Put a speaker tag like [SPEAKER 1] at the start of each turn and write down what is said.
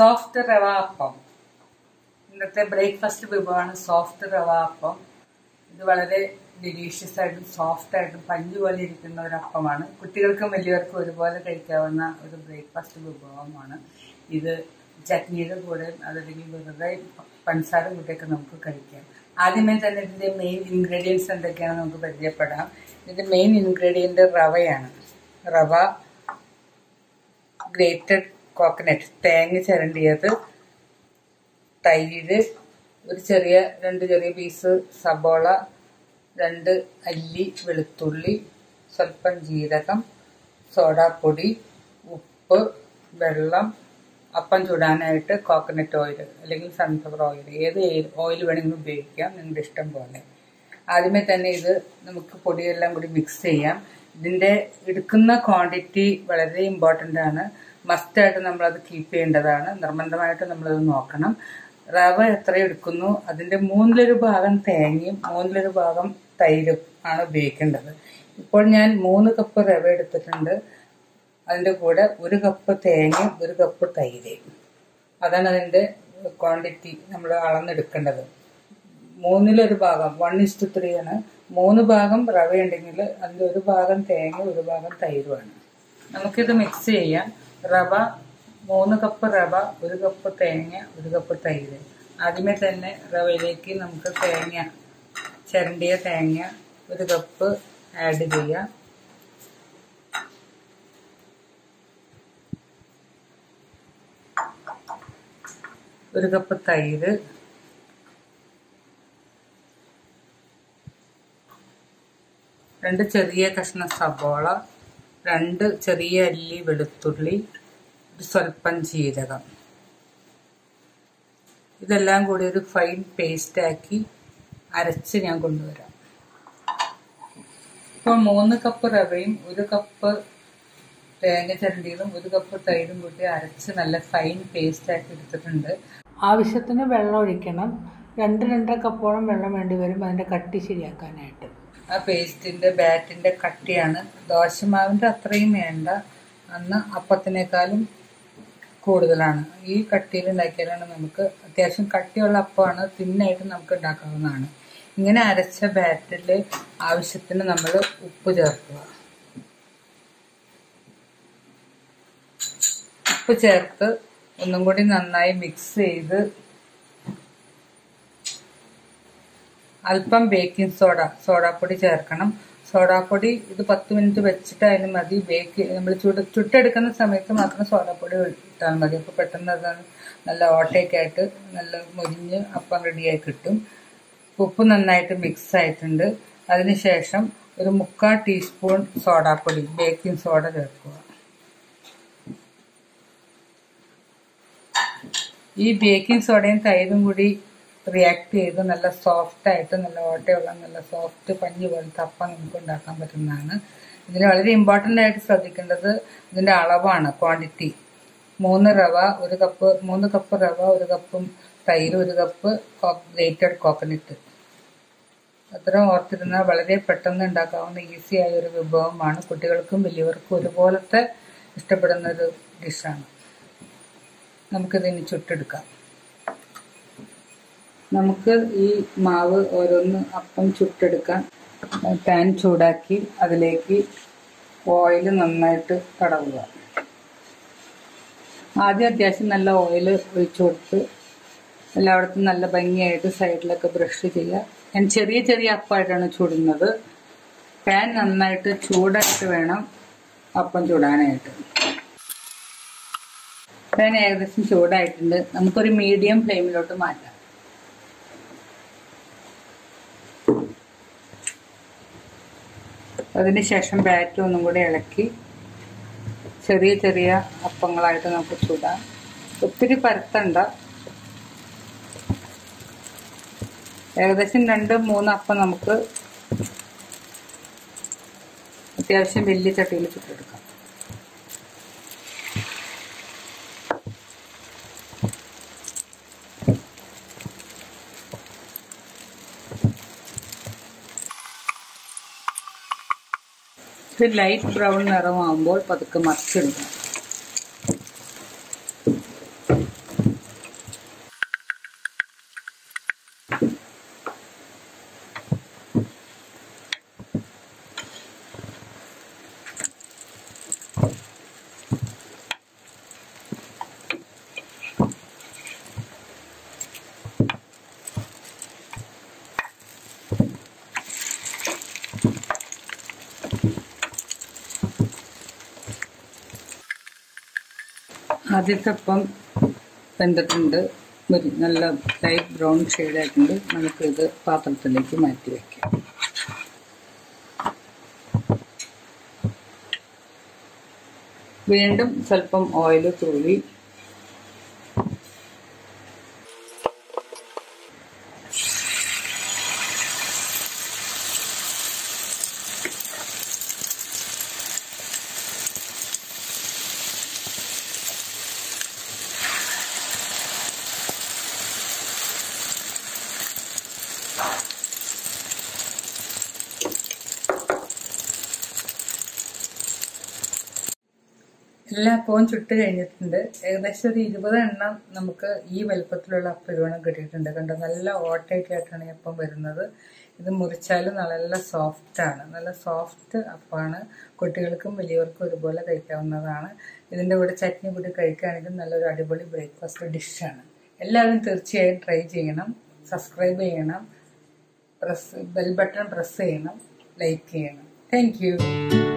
[SPEAKER 1] soft റവ അപ്പം ഇന്നത്തെ ബ്രേക്ക്ഫാസ്റ്റ് വിഭവമാണ് സോഫ്റ്റ് റവ അപ്പം ഇത് വളരെ ഡിലീഷ്യസ് ആയിട്ടും സോഫ്റ്റ് ആയിട്ടും പഞ്ഞു പോലെ ഇരിക്കുന്ന ഒരു അപ്പമാണ് കുട്ടികൾക്കും വലിയവർക്കും ഒരുപോലെ കഴിക്കാവുന്ന ഒരു ബ്രേക്ക്ഫാസ്റ്റ് വിഭവമാണ് ഇത് ചട്നിയുടെ കൂടെ അതല്ലെങ്കിൽ വെറുതെ പഞ്ചസാര കൂട്ടിയൊക്കെ നമുക്ക് കഴിക്കാം ആദ്യമേ തന്നെ ഇതിന്റെ മെയിൻ ഇൻഗ്രീഡിയൻസ് എന്തൊക്കെയാണെന്ന് നമുക്ക് പരിചയപ്പെടാം ഇതിന്റെ മെയിൻ ഇൻഗ്രീഡിയന്റ് റവയാണ് റവ ഗ്രേറ്റഡ് കോക്കനട്ട് തേങ്ങ ചിരണ്ടിയത് തൈര് ഒരു ചെറിയ രണ്ട് ചെറിയ പീസ് സബോള രണ്ട് അല്ലി വെളുത്തുള്ളി സ്വല്പം ജീരകം സോഡാപ്പൊടി ഉപ്പ് വെള്ളം അപ്പം ചുടാനായിട്ട് കോക്കനട്ട് ഓയിൽ അല്ലെങ്കിൽ സൺഫ്ലവർ ഓയിൽ ഏത് ഓയിൽ വേണമെങ്കിലും ഉപയോഗിക്കാം നിങ്ങളുടെ ഇഷ്ടം പോലെ ആദ്യമേ തന്നെ ഇത് നമുക്ക് പൊടിയെല്ലാം കൂടി മിക്സ് ചെയ്യാം ഇതിന്റെ എടുക്കുന്ന ക്വാണ്ടിറ്റി വളരെ ഇമ്പോർട്ടൻ്റ് ആണ് മസ്റ്റായിട്ട് നമ്മളത് കീപ്പ് ചെയ്യേണ്ടതാണ് നിർബന്ധമായിട്ട് നമ്മളത് നോക്കണം റവ എത്ര എടുക്കുന്നു അതിന്റെ മൂന്നിലൊരു ഭാഗം തേങ്ങയും മൂന്നിലൊരു ഭാഗം തൈരും ആണ് ഉപയോഗിക്കേണ്ടത് ഇപ്പോൾ ഞാൻ മൂന്ന് കപ്പ് റവ എടുത്തിട്ടുണ്ട് അതിന്റെ കൂടെ ഒരു കപ്പ് തേങ്ങയും ഒരു കപ്പ് തൈരും അതാണ് അതിന്റെ ക്വാണ്ടിറ്റി നമ്മൾ അളന്നെടുക്കേണ്ടത് മൂന്നിലൊരു ഭാഗം വൺ ഇസ്റ്റു ത്രീ ആണ് മൂന്ന് ഭാഗം റവ ഉണ്ടെങ്കിൽ അതിന്റെ ഒരു ഭാഗം തേങ്ങ ഒരു ഭാഗം തൈരുമാണ് നമുക്കിത് മിക്സ് ചെയ്യാം റവ മൂന്ന് കപ്പ് റവ ഒരു കപ്പ് തേങ്ങ ഒരു കപ്പ് തൈര് ആദ്യമേ തന്നെ റവയിലേക്ക് നമുക്ക് തേങ്ങ ചിരണ്ടിയ തേങ്ങ ഒരു കപ്പ് ആഡ് ചെയ്യാം ഒരു കപ്പ് തൈര് രണ്ട് ചെറിയ കഷ്ണം സബോള രണ്ട് ചെറിയ അല്ലി വെളുത്തുള്ളി ഒരു സ്വല്പം ജീരകം ഇതെല്ലാം കൂടി ഒരു ഫൈൻ പേസ്റ്റ് ആക്കി അരച്ച് ഞാൻ കൊണ്ടുവരാം ഇപ്പോൾ മൂന്ന് കപ്പ് റവയും ഒരു കപ്പ് തേങ്ങ ചിരണ്ടിയതും ഒരു കപ്പ് തൈരും കൂട്ടി അരച്ച് നല്ല ഫൈൻ പേസ്റ്റ് ആക്കി എടുത്തിട്ടുണ്ട്
[SPEAKER 2] ആവശ്യത്തിന് വെള്ളം ഒഴിക്കണം രണ്ട് രണ്ടര കപ്പോളം വെള്ളം വേണ്ടി വരും അതിൻ്റെ കട്ടി ശരിയാക്കാനായിട്ട്
[SPEAKER 1] ആ പേസ്റ്റിന്റെ ബാറ്റിന്റെ കട്ടിയാണ് ദോശമാവിന്റെ അത്രയും വേണ്ട അന്ന് അപ്പത്തിനേക്കാളും കൂടുതലാണ് ഈ കട്ടിയിൽ ഉണ്ടാക്കിയാലാണ് നമുക്ക് അത്യാവശ്യം കട്ടിയുള്ള അപ്പമാണ് തിന്നായിട്ട് നമുക്ക് ഉണ്ടാക്കാവുന്നതാണ് ഇങ്ങനെ അരച്ച ബാറ്റിൽ ആവശ്യത്തിന് നമ്മൾ ഉപ്പ് ചേർക്കുക ഉപ്പ് ചേർത്ത് ഒന്നും കൂടി നന്നായി മിക്സ് ചെയ്ത് അല്പം ബേക്കിംഗ് സോഡ സോഡാപ്പൊടി ചേർക്കണം സോഡാപ്പൊടി ഇത് പത്ത് മിനിറ്റ് വെച്ചിട്ട് അതിന് മതി ബേക്ക് നമ്മൾ ചുട് ചുട്ടെടുക്കുന്ന സമയത്ത് മാത്രം സോഡാപ്പൊടി ഇട്ടാൽ മതി അപ്പോൾ പെട്ടെന്ന് അത് നല്ല ഓട്ടയൊക്കെ ആയിട്ട് നല്ല മുരിഞ്ഞ് അപ്പം റെഡിയായി കിട്ടും ഉപ്പ് നന്നായിട്ട് മിക്സ് ആയിട്ടുണ്ട് അതിനുശേഷം ഒരു മുക്കാൽ ടീസ്പൂൺ സോഡാപ്പൊടി ബേക്കിംഗ് സോഡ ചേർക്കുക ഈ ബേക്കിംഗ് സോഡയും തൈരും കൂടി റിയാക്ട് ചെയ്ത് നല്ല സോഫ്റ്റ് ആയിട്ട് നല്ല ഓട്ടയുള്ള നല്ല സോഫ്റ്റ് പഞ്ഞി പോലത്തെ അപ്പം നമുക്ക് ഉണ്ടാക്കാൻ പറ്റുന്നതാണ് ഇതിന് വളരെ ഇമ്പോർട്ടൻ്റ് ആയിട്ട് ശ്രദ്ധിക്കേണ്ടത് ഇതിന്റെ അളവാണ് ക്വാണ്ടിറ്റി മൂന്ന് റവ ഒരു കപ്പ് മൂന്ന് കപ്പ് റവ ഒരു കപ്പും തൈര് ഒരു കപ്പ് ഗ്രേറ്റഡ് കോക്കനട്ട് അത്ര ഓർത്തിരുന്നാൽ വളരെ പെട്ടെന്ന് ഉണ്ടാക്കാവുന്ന ഈസി ആയ ഒരു വിഭവമാണ് കുട്ടികൾക്കും വലിയവർക്കും ഒരുപോലത്തെ ഇഷ്ടപ്പെടുന്ന ഒരു ഡിഷാണ് നമുക്കിതിന് ചുട്ടെടുക്കാം നമുക്ക് ഈ മാവ് ഓരോന്ന് അപ്പം ചുട്ടെടുക്കാൻ പാൻ ചൂടാക്കി അതിലേക്ക് ഓയിൽ നന്നായിട്ട് തടവുക ആദ്യം അത്യാവശ്യം നല്ല ഓയിൽ ഒഴിച്ചു കൊടുത്ത് എല്ലായിടത്തും നല്ല ഭംഗിയായിട്ട് സൈഡിലൊക്കെ ബ്രഷ് ചെയ്യുക ഞാൻ ചെറിയ ചെറിയ അപ്പമായിട്ടാണ് ചുടുന്നത് പാൻ നന്നായിട്ട് ചൂടായിട്ട് വേണം അപ്പം ചുടാനായിട്ട് പാൻ ഏകദേശം ചൂടായിട്ടുണ്ട് നമുക്കൊരു മീഡിയം ഫ്ലെയിമിലോട്ട് മാറ്റാം അതിനുശേഷം ബാറ്റ് ഒന്നും കൂടി ഇളക്കി ചെറിയ ചെറിയ അപ്പങ്ങളായിട്ട് നമുക്ക് ചൂടാം ഒത്തിരി പരത്തണ്ട ഏകദേശം രണ്ട് മൂന്ന് അപ്പം നമുക്ക് അത്യാവശ്യം വലിയ ചട്ടിയിൽ ചുട്ടെടുക്കാം ഇത് ലൈറ്റ് ബ്രൗൺ നിറമാകുമ്പോൾ പതുക്കെ മറിച്ചിടുക ആദ്യത്തെ അപ്പം വെന്തിട്ടുണ്ട് ഒരു നല്ല ലൈറ്റ് ബ്രൗൺ ഷെയ്ഡായിട്ടുണ്ട് നമുക്കിത് പാത്രത്തിലേക്ക് മാറ്റി വയ്ക്കാം വീണ്ടും സ്വല്പം ഓയിൽ തൂവി എല്ലാ അപ്പവും ചുട്ട് കഴിഞ്ഞിട്ടുണ്ട് ഏകദേശം ഒരു ഇരുപത് എണ്ണം നമുക്ക് ഈ വലുപ്പത്തിലുള്ള അപ്പം ഇരുവണ്ണം കിട്ടിയിട്ടുണ്ട് കണ്ടോ നല്ല ഓട്ടയൊക്കെയായിട്ടാണ് ഈ അപ്പം വരുന്നത് ഇത് മുറിച്ചാലും നല്ല സോഫ്റ്റ് ആണ് നല്ല സോഫ്റ്റ് അപ്പമാണ് കുട്ടികൾക്കും വലിയവർക്കും ഒരുപോലെ കഴിക്കാവുന്നതാണ് ഇതിൻ്റെ കൂടെ ചട്നി കൂടി കഴിക്കുകയാണെങ്കിൽ നല്ലൊരു അടിപൊളി ബ്രേക്ക്ഫാസ്റ്റ് ഡിഷാണ് എല്ലാവരും തീർച്ചയായും ട്രൈ ചെയ്യണം സബ്സ്ക്രൈബ് ചെയ്യണം പ്രസ് ബെൽ ബട്ടൺ പ്രസ് ചെയ്യണം ലൈക്ക് ചെയ്യണം താങ്ക്